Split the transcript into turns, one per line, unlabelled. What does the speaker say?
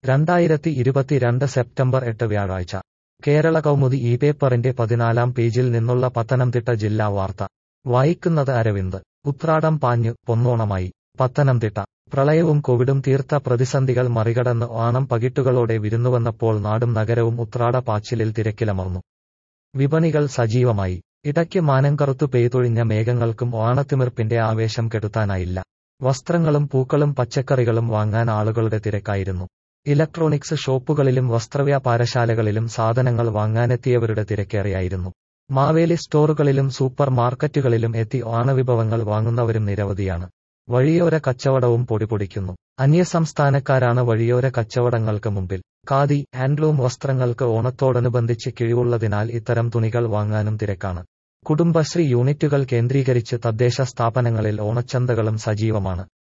രണ്ടായിരത്തി ഇരുപത്തിരണ്ട് സെപ്റ്റംബർ എട്ട് വ്യാഴാഴ്ച കേരള കൗമുദി ഈ പേപ്പറിന്റെ പതിനാലാം പേജിൽ നിന്നുള്ള പത്തനംതിട്ട ജില്ലാ വാർത്ത വായിക്കുന്നത് അരവിന്ദ് ഉത്രാടം പാഞ്ഞു പൊന്നോണമായി പത്തനംതിട്ട പ്രളയവും കോവിഡും തീർത്ത പ്രതിസന്ധികൾ മറികടന്ന് ഓണം പകിട്ടുകളോടെ വിരുന്നുവന്നപ്പോൾ നാടും നഗരവും ഉത്രാട പാച്ചിലിൽ തിരക്കിലമർന്നു വിപണികൾ സജീവമായി ഇടയ്ക്ക് മാനം കറുത്തു പെയ്തൊഴിഞ്ഞ മേഘങ്ങൾക്കും ഓണത്തിമിർപ്പിന്റെ ആവേശം കെടുത്താനായില്ല വസ്ത്രങ്ങളും പൂക്കളും പച്ചക്കറികളും വാങ്ങാൻ ആളുകളുടെ തിരക്കായിരുന്നു ഇലക്ട്രോണിക്സ് ഷോപ്പുകളിലും വസ്ത്രവ്യാപാരശാലകളിലും സാധനങ്ങൾ വാങ്ങാനെത്തിയവരുടെ തിരക്കേറെയായിരുന്നു മാവേലി സ്റ്റോറുകളിലും സൂപ്പർ മാർക്കറ്റുകളിലും എത്തി ഓണവിഭവങ്ങൾ വാങ്ങുന്നവരും നിരവധിയാണ് വഴിയോര കച്ചവടവും പൊടിപൊടിക്കുന്നു അന്യസംസ്ഥാനക്കാരാണ് വഴിയോര കച്ചവടങ്ങൾക്ക് മുമ്പിൽ ഖാദി ഹാൻഡ്ലൂം വസ്ത്രങ്ങൾക്ക് ഓണത്തോടനുബന്ധിച്ച് കിഴിവുള്ളതിനാൽ ഇത്തരം തുണികൾ വാങ്ങാനും തിരക്കാണ് കുടുംബശ്രീ യൂണിറ്റുകൾ കേന്ദ്രീകരിച്ച് തദ്ദേശ സ്ഥാപനങ്ങളിൽ ഓണച്ചന്തകളും സജീവമാണ്